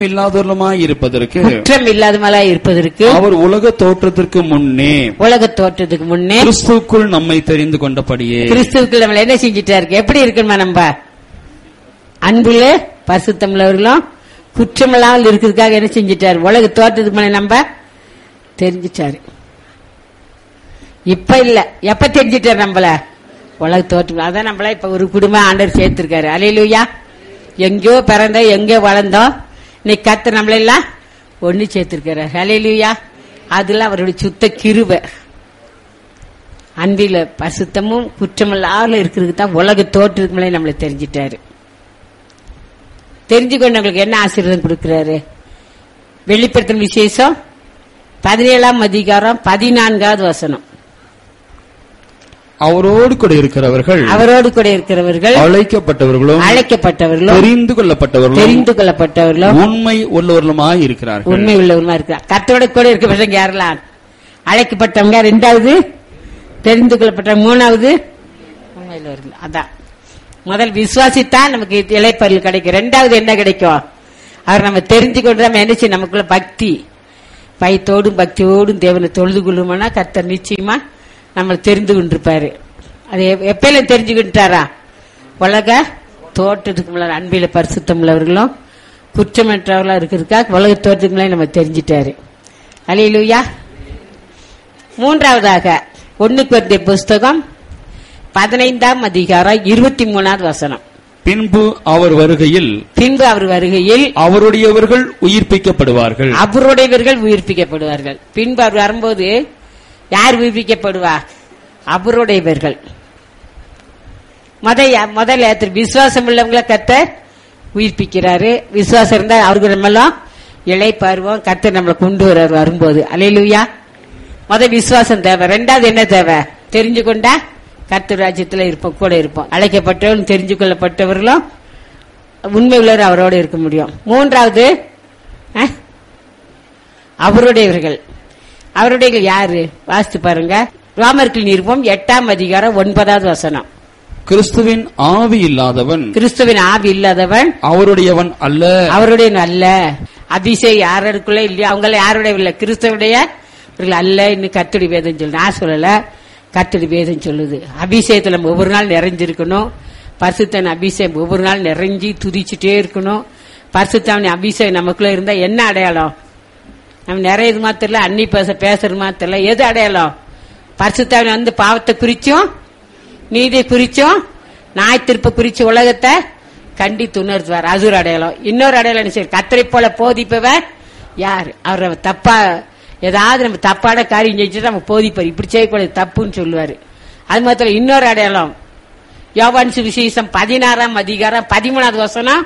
இல்லாதவர்களுமாய் இருப்பதற்கு குற்றம் இல்லாதவங்களா இருப்பதற்கு அவர் உலக தோற்றத்திற்கு முன்னே உலக தோற்றத்துக்கு முன்னே கிறிஸ்துவுக்குள் நம்மை தெரிந்து கொண்டபடியே கிறிஸ்துவுக்கு நம்மள என்ன செஞ்சிட்டாரு எப்படி இருக்கணுமா நம்ம அன்புல பரிசுத்தமுள்ளவர்களும் குற்றமில்லாமல் இருக்கிறதுக்காக என்ன செஞ்சிட்டாரு உலக தோற்றத்துக்கு முன்னே நம்ம தெரிஞ்சிட்டாரு இப்ப இல்ல எப்ப தெரிஞ்சிட்டாரு நம்மள உலக தோற்றம் அதான் நம்மள இப்ப ஒரு குடும்பம் ஆண்டவர் சேர்த்திருக்காரு அலையிலுயா எங்கேயோ பிறந்தோம் எங்கேயோ வளர்ந்தோம் இன்னைக்கு கத்து நம்மளெல்லாம் ஒண்ணு சேர்த்திருக்காரு அலையிலுயா அதுல அவருடைய சுத்த கிருபை அன்பில பசுத்தமும் குற்றமில்லாமல் இருக்கிறதுக்கு தான் உலக தோற்றத்துக்கு மேலே நம்மளை தெரிஞ்சிட்டாரு தெரிஞ்சுக்கொண்டு நம்மளுக்கு என்ன ஆசீர்வாதம் கொடுக்கிறாரு வெளிப்படுத்தும் விசேஷம் பதினேழாம் அதிகாரம் பதினான்காவது வசனம் அவரோடு கூட இருக்கிறவர்கள் அவரோடு கூட இருக்கிறவர்கள் அழைக்கப்பட்டவர்களும் அழைக்கப்பட்டவர்களும் தெரிந்து கொள்ளப்பட்டவர்களும் தெரிந்து கொள்ளப்பட்டவர்களும் உண்மை உள்ளவர்களுமாய் இருக்கிறார்கள் உண்மை உள்ளவருமா இருக்கிறார் கத்தோட கூட இருக்கிறவங்க யாரெல்லாம் அழைக்கப்பட்டவங்க ரெண்டாவது தெரிந்து கொள்ளப்பட்ட மூணாவது உண்மை உள்ளவர்கள் அதான் முதல் விசுவாசித்தான் நமக்கு இலைப்பொருள் கிடைக்கும் ரெண்டாவது என்ன கிடைக்கும் அவர் நம்ம தெரிஞ்சு கொண்டு நம்ம என்ன செய்யும் நமக்குள்ள பக்தி பயத்தோடும் பக்தியோடும் தேவனை தொழுது கொள்ளுமானா கர்த்தர் நிச்சயமா நம்மளை தெரிந்து கொண்டிருப்பாரு அது எப்- எப்பயில தெரிஞ்சுக்கிட்டாரா உலக தோட்டத்துக்கு முன்னாடி அன்பில பரிசுத்தம் உள்ளவர்களும் குற்றமற்றவர்களா இருக்கிறதுக்காக உலக தோட்டத்துக்கு முன்னாடி நம்ம தெரிஞ்சிட்டாரு அலையிலுயா மூன்றாவதாக ஒண்ணுக்கு வந்த புஸ்தகம் பதினைந்தாம் அதிகாரம் இருபத்தி மூணாவது வசனம் பின்பு அவர் வருகையில் பின்பு அவர் வருகையில் அவருடையவர்கள் உயிர்ப்பிக்கப்படுவார்கள் அவருடையவர்கள் உயிர்ப்பிக்கப்படுவார்கள் பின்பு அவர் வரும்போது யார் உயிர்ப்பிக்கப்படுவா அவருடையவர்கள் முத முதல்ல ஏத்து- விசுவாசம் உள்ளவங்களை கத்த உயிர்ப்பிக்கிறாரு விசுவாசம் இருந்தா அவருக்கு நம்மளும் இலை பருவம் கத்த நம்மளை கொண்டு வர்றாரு வரும்போது அலையிலுயா முத விசுவாசம் தேவை ரெண்டாவது என்ன தேவை தெரிஞ்சு கொண்டா கர்த்தர் ராஜ்யத்துல இருப்போம் கூட இருப்போம் அழைக்கப்பட்டவர்களும் தெரிஞ்சு கொள்ளப்பட்டவர்களும் உண்மை உள்ளவர் அவரோட இருக்க முடியும் மூன்றாவது அஹ், அவருடையவர்கள் அவருடைய யாரு வாசித்து பாருங்க ராமர்கள் நிருபம் எட்டாம் அதிகாரம் ஒன்பதாவது வசனம் கிறிஸ்துவின் ஆவி இல்லாதவன் கிறிஸ்துவின் ஆவி இல்லாதவன் அவருடையவன் அல்ல அவருடைய நல்ல அபிஷேக் யாருக்குள்ள இல்லையா அவங்கள யாருடைய இல்ல கிறிஸ்தவுடைய இவர்கள் அல்ல இன்னும் கத்துடி வேதம் சொல்லு நான் சொல்லல கத்துடி வேதம் சொல்லுது அபிஷேகத்துல நம்ம ஒவ்வொரு நாள் நிறைஞ்சிருக்கணும் பரிசுத்தன் அபிஷேகம் ஒவ்வொரு நாள் நிறைஞ்சி துதிச்சுட்டே இருக்கணும் பரிசுத்தாவின் அபிஷேகம் நமக்குள்ள இருந்தா என்ன அடையாளம் நம்ம நிறைய இது மாத்திரல அன்னி பேச பேசுறது மாத்திரல எது அடையாளம் பரிசுத்தாவின் வந்து பாவத்தை குறிச்சும் நீதி குறிச்சும் நாய் திருப்ப குறிச்சு உலகத்தை கண்டித்து உணர்த்துவார் அது ஒரு அடையாளம் இன்னொரு அடையாளம் என்ன செய்வார்? கத்தரை போல போதிப்பவர் யார் அவர் தப்பா ஏதாவது நம்ம தப்பான காரியம் செஞ்சுட்டு நம்ம போதிப்பார் இப்படி செய்யக்கூடாது தப்புன்னு சொல்லுவாரு அது மாத்திரம் இன்னொரு அடையாளம் யோவான் சுவிசேஷம் பதினாறாம் அதிகாரம் பதிமூணாவது வசனம்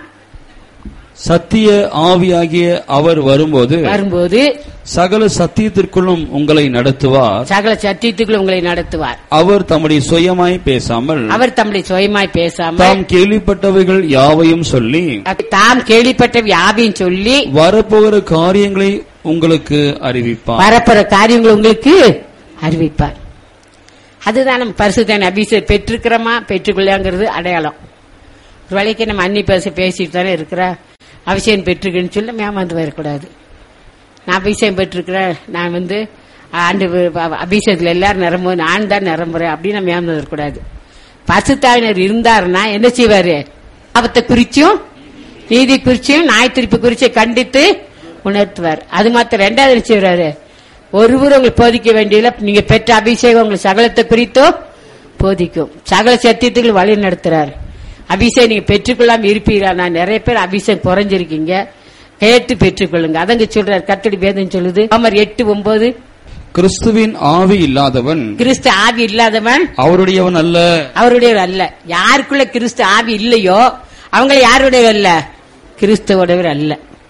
சத்திய ஆவியாகிய அவர் வரும்போது வரும்போது சகல சத்தியத்திற்குள்ளும் உங்களை நடத்துவார் சகல சத்தியத்துக்குள்ள உங்களை நடத்துவார் அவர் தம்முடைய சுயமாய் பேசாமல் அவர் தம்முடைய சுயமாய் பேசாமல் தாம் கேள்விப்பட்டவைகள் யாவையும் சொல்லி தாம் கேள்விப்பட்ட வியாபின்னு சொல்லி வரப்போகிற காரியங்களை உங்களுக்கு அறிவிப்பார் வரப்போற காரியங்களை உங்களுக்கு அறிவிப்பார் அதுதான் நம்ம பரிசுத்தான அபிஷேகம் பெற்றிருக்கிறோமா பெற்றுக்கொள்ளாங்கிறது அடையாளம் ஒரு வேளைக்கு நம்ம அன்னி பேச பேசிட்டு தானே இருக்கிற அபிஷேகம் பெற்றுக்கன்னு சொல்லி நம்ம ஏமாந்து வரக்கூடாது நான் அபிஷேகம் பெற்றிருக்கிறேன் நான் வந்து ஆண்டு வ- அபிஷேகத்துல எல்லாரும் நிரம்பும் நான் தான் நிரம்புறேன் அப்படின்னு நம்ம ஏமாந்து வரக்கூடாது பசுத்தாவினர் இருந்தாருன்னா என்ன செய்வாரு பாவத்தை குறிச்சும் நீதி குறிச்சும் நாய் திருப்பி குறிச்சு கண்டித்து உணர்த்துவார் அது மாத்திரம் ரெண்டாவது என்ன செய்வாரு ஒருவர் உங்களுக்கு போதிக்க வேண்டியதில்லை நீங்க பெற்ற அபிஷேகம் உங்களுக்கு சகலத்தை குறித்தோ போதிக்கும் சகல சத்தியத்துக்கு வழி நடத்துறாரு அபிஷேகம் நீங்க பெற்றுக்கொள்ளாம இருப்பீரா நான் நிறைய பேர் அபிஷேகம் குறைஞ்சிருக்கீங்க கேட்டு பெற்றுக்கொள்ளுங்க அதங்க சொல்றாரு கத்தடி வேதம் சொல்லுது அமர் எட்டு ஒன்பது கிறிஸ்துவின் ஆவி இல்லாதவன் கிறிஸ்து ஆவி இல்லாதவன் அவருடையவன் அல்ல அவருடைய அல்ல யாருக்குள்ள கிறிஸ்து ஆவி இல்லையோ அவங்க யாருடைய அல்ல கிறிஸ்துவோடவர் அல்ல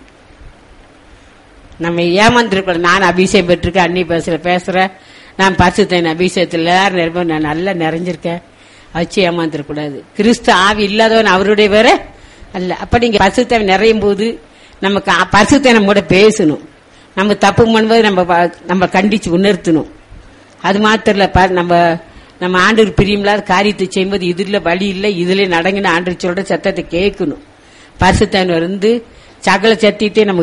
நம்ம ஏமாந்துருக்கணும் நான் அபிஷேகம் பெற்றிருக்கேன் அன்னி பேசுற பேசுறேன் நான் பரிசுத்தேன் அபிஷேகத்தில் எல்லாரும் நிரம்ப நான் நல்லா நிறைஞ்சிருக்கேன் வச்சு ஏமாந்துடக்கூடாது கிறிஸ்து ஆவி இல்லாதவன் அவருடைய வேற அல்ல அப்ப நீங்க பரிசுத்தவன் நிறையும் போது நமக்கு பரிசுத்தை நம்ம கூட பேசணும் நம்ம தப்பு பண்ணும்போது நம்ம ப- நம்ம கண்டிச்சு உணர்த்தணும் அது மாத்திரம் இல்ல பாரு, நம்ம நம்ம ஆண்டவர் பிரியமில்லாத காரியத்தை செய்யும்போது இதுல வழி இல்லை இதுல நடங்கின ஆண்டவர் சொல்ற சத்தத்தை கேட்கணும் பரிசுத்தன் வந்து சகல சத்தியத்தை நம்ம